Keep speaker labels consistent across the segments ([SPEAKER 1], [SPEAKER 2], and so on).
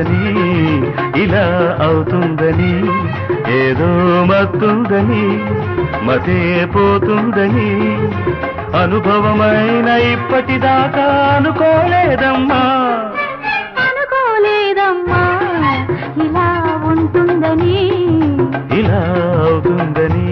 [SPEAKER 1] అవుతుందని ఇలా అవుతుందని ఏదో మత్తుందని మతే పోతుందని అనుభవమైన ఇప్పటిదాకా అనుకోలేదమ్మా
[SPEAKER 2] అనుకోలేదమ్మా ఇలా ఉంటుందని
[SPEAKER 1] ఇలా అవుతుందని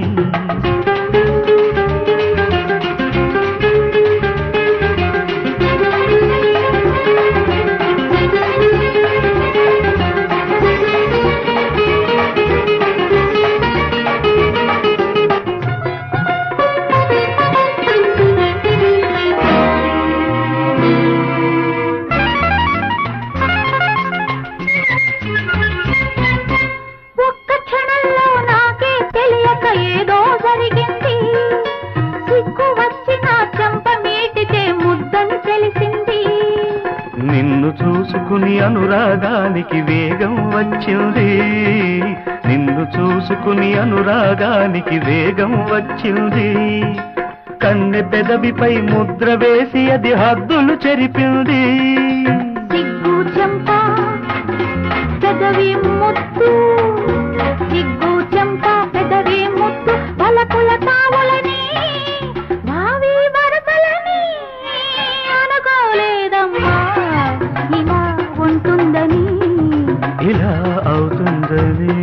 [SPEAKER 2] ఒక్క క్షణంలో నాకే తెలియక ఏదో జరిగింది సిగ్గు వచ్చి నా చెంప మీటితే ముద్దని తెలిసింది
[SPEAKER 1] నిన్ను చూసుకుని అనురాగానికి వేగం వచ్చింది నిన్ను చూసుకుని అనురాగానికి వేగం వచ్చింది కన్నె పెదవిపై ముద్ర వేసి అది హద్దులు చెరిపింది
[SPEAKER 2] సిగ్గు చెంప పెదవి ముద్దు సిగ్గు చెంప పెదవి ముద్దు పలకుల తావులని భావి వరసలని అనుకోలేదమ్మా ఇలా ఉంటుందని
[SPEAKER 1] ఇలా అవుతుందని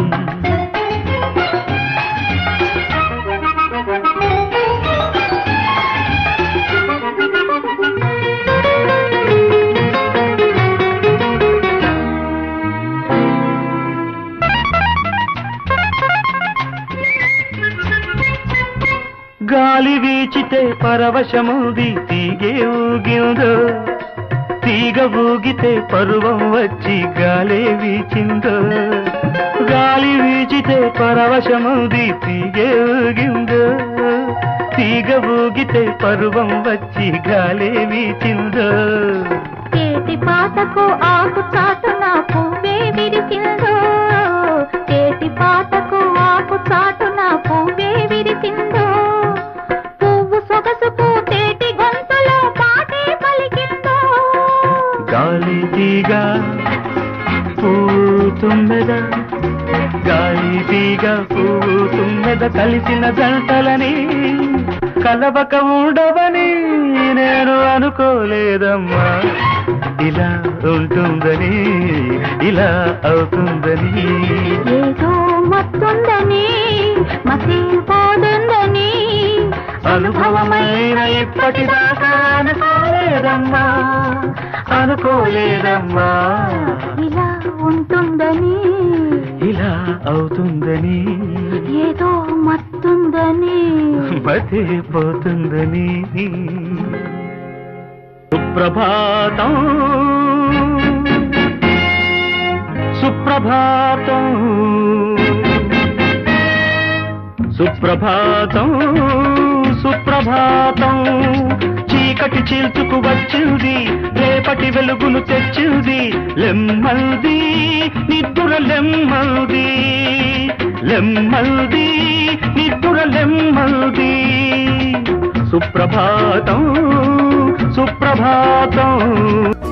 [SPEAKER 1] గాలి వీచితే పరవశముది తీగే ఊగిందో తీగ ఊగితే పరువం వచ్చి గాలే వీచిందో గాలి వీచితే పరవశముది తీగే ఊగిందో తీగ ఊగితే పరువం వచ్చి గాలే వీచిందో
[SPEAKER 2] చేతి పాటకు ఆకు చాటున పువ్వే విరిసిందో చేతి పాటకు ఆకు చాటున పువ్వే విరిసిందో పువ్వు సొగసుకు తేటి గొంతులో పాటే పలికిందో
[SPEAKER 1] గాలి తీగ పూతున్నద గాలి తీగ పూతున్నద కలిసిన జంటలని కలవక ఉండవని నేను అనుకోలేదమ్మా ఇలా ఉంటుందని ఇలా అవుతుందని
[SPEAKER 2] ఏదో మత్తుందని మసిపోతుందని
[SPEAKER 1] అనుభవమైన ఇప్పటిదాకా అనుకోలేదమ్మా అనుకోలేదమ్మా
[SPEAKER 2] ఇలా ఉంటుందని
[SPEAKER 1] ఇలా అవుతుందని
[SPEAKER 2] ఏదో మత్తుందని
[SPEAKER 1] మతిపోతుందని సుప్రభాతం సుప్రభాతం సుప్రభాతం సుప్రభాతం చీకటి చీల్చుకు వచ్చింది రేపటి వెలుగును తెచ్చింది లెమ్మల్ది నిద్దుర లెమ్మల్ది లెమ్మల్ది నిద్దుర లెమ్మల్ది సుప్రభాతం సుప్రభాతం